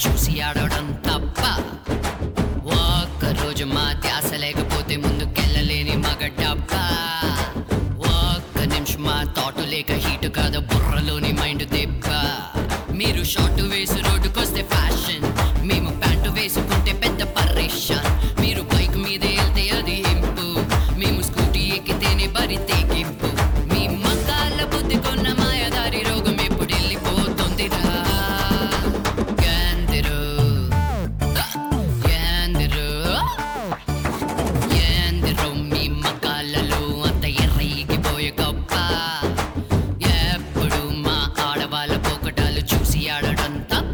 చూసి ఆడవడం తప్ప ఒక్కరోజు మా ధ్యాస లేకపోతే ముందుకెళ్ళలేని మగ డబ్బా ఒక్క నిమిషం మా థాటు లేక హీటు కాదు బుర్రలోని మైండ్ దెబ్బ మీరు షార్ట్ వేసి రోడ్డుకొస్తే ఫ్యాషన్ మేము ప్యాంటు వేసుకుంటే పెద్ద పరేషన్ మీరు బైక్ మీద వెళ్తే అది ఇంపు మేము స్కూటీ ఎక్కితేనే బరి తెగింపు మీ మకాల బుద్ధి కొన్న మాయదారి రోగం ఎప్పుడు వెళ్ళిపోతుందిరా గందిరు గందిరు ఎందరో మీ మకాలలో అంత ఎర్రగిపోయే గొప్ప ఎప్పుడు మా ఆడవాళ్ళ పోకటాలు చూసి ఆడడం తప్ప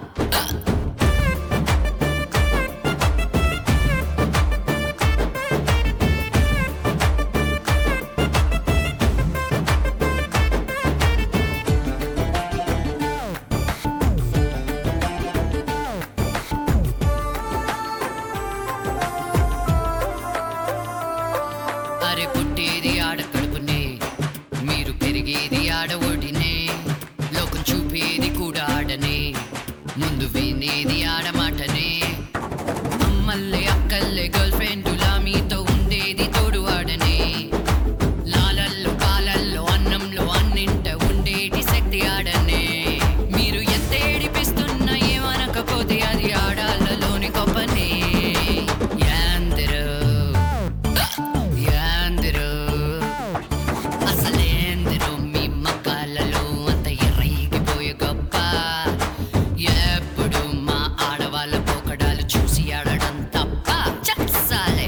అరే పుట్టేది ఆడ కడుపునే మీరు పెరిగేది ఆడ ఒడినే లోకం చూపేది కూడా ఆడనే ముందు వినేది ఆడమాటనే అమ్మల్లే అక్కల్లే గర్ల్ ఫ్రెండులా మీతో ఉండేది తోడు ఆడనే లాలల్లో పాలల్లో అన్నంలో అన్నింట ఉండేటి శక్తి ఆడనే మీరు ఎంత ఏడిపిస్తున్నా ఏమనకపోతే అది ఆడాళ్ళలోని గొప్పనే యాందరూ యాందరూ అసలేందరూ మీ మకాలలో అంత ఎర్రగిపోయే గొప్ప ఎప్పుడు మా ఆడవాళ్ళ పోకడాలు చూసి ఆడడం తప్ప చక్సాలే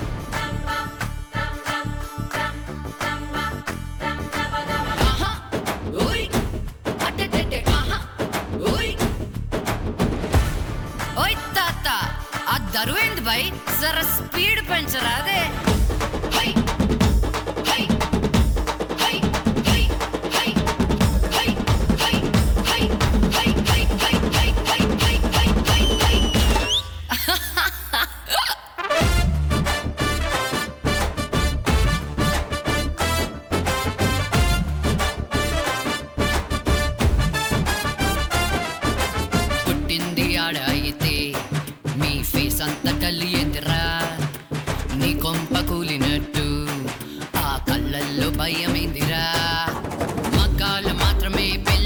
ఆహా ఓయ్ అట్టెట్టెట్టె ఆహా ఓయ్ ఓయ్ తాత ఆ దరువేంది బై జర స్పీడ్ పెంచరా అదే హై హై హై హై హై హై హై హై హై హై హై హై హై హై హై హై పుట్టింది ఆడ అయితే మీ ఫేస్ అంత కల్లి ఎదురా నీ కొంప కూలినట్టు ఆ కళ్ళల్లో భయమైందిరా మగ్గాలు మాత్రమే పె